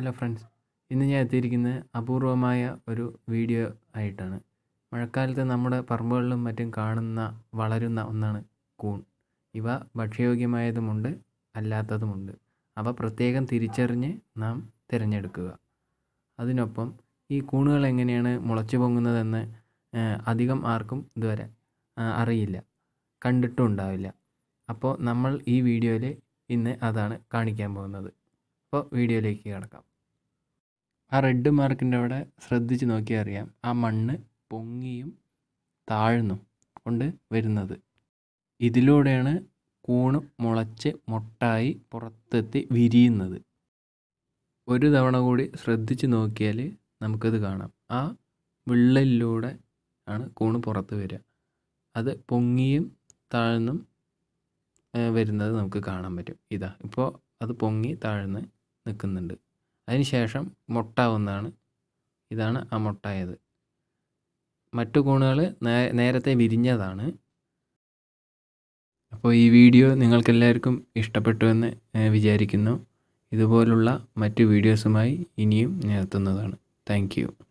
hello friends ഇന്ന് ഞാൻ എത്തിയിരിക്കുന്നത് അപൂർവമായ ഒരു വീഡിയോ ആയിട്ടാണ് മഴക്കാലത്ത് നമ്മുടെ പറമ്പുകളിലും മറ്റും കാണുന്ന വളരുന്ന ഒന്നാണ് കൂൺ ഇവ ഭക്ഷ്യയോഗ്യമായതുമുണ്ട് അല്ലാത്തതുമുണ്ട് അവ പ്രത്യേകം തിരിച്ചറിഞ്ഞ് നാം തിരഞ്ഞെടുക്കുക അതിനൊപ്പം ഈ കൂണുകൾ എങ്ങനെയാണ് മുളച്ചു പൊങ്ങുന്നതെന്ന് അധികം ആർക്കും ഇതുവരെ അറിയില്ല കണ്ടിട്ടും ഉണ്ടാവില്ല അപ്പോൾ നമ്മൾ ഈ വീഡിയോയിൽ ഇന്ന് അതാണ് കാണിക്കാൻ പോകുന്നത് അപ്പോൾ വീഡിയോയിലേക്ക് കിടക്കാം ആ റെഡ് മാർക്കിൻ്റെ അവിടെ ശ്രദ്ധിച്ച് നോക്കിയാൽ അറിയാം ആ മണ്ണ് പൊങ്ങിയും താഴ്ന്നും കൊണ്ട് വരുന്നത് ഇതിലൂടെയാണ് കൂണ് മുളച്ച് മൊട്ടായി പുറത്തെത്തി വിരിയുന്നത് ഒരു തവണ കൂടി ശ്രദ്ധിച്ച് നോക്കിയാൽ നമുക്കത് കാണാം ആ വിള്ളലിലൂടെ ആണ് കൂണ് പുറത്ത് വരിക അത് പൊങ്ങിയും താഴ്ന്നും വരുന്നത് നമുക്ക് കാണാൻ പറ്റും ഇതാ ഇപ്പോൾ അത് പൊങ്ങി താഴ്ന്ന് നിൽക്കുന്നുണ്ട് അതിന് ശേഷം മൊട്ടാവുന്നതാണ് ഇതാണ് ആ മൊട്ടായത് മറ്റു കൂണുകൾ നേരത്തെ വിരിഞ്ഞതാണ് അപ്പോൾ ഈ വീഡിയോ നിങ്ങൾക്കെല്ലാവർക്കും ഇഷ്ടപ്പെട്ടു എന്ന് വിചാരിക്കുന്നു ഇതുപോലുള്ള മറ്റു വീഡിയോസുമായി ഇനിയും ഞാൻ എത്തുന്നതാണ് താങ്ക്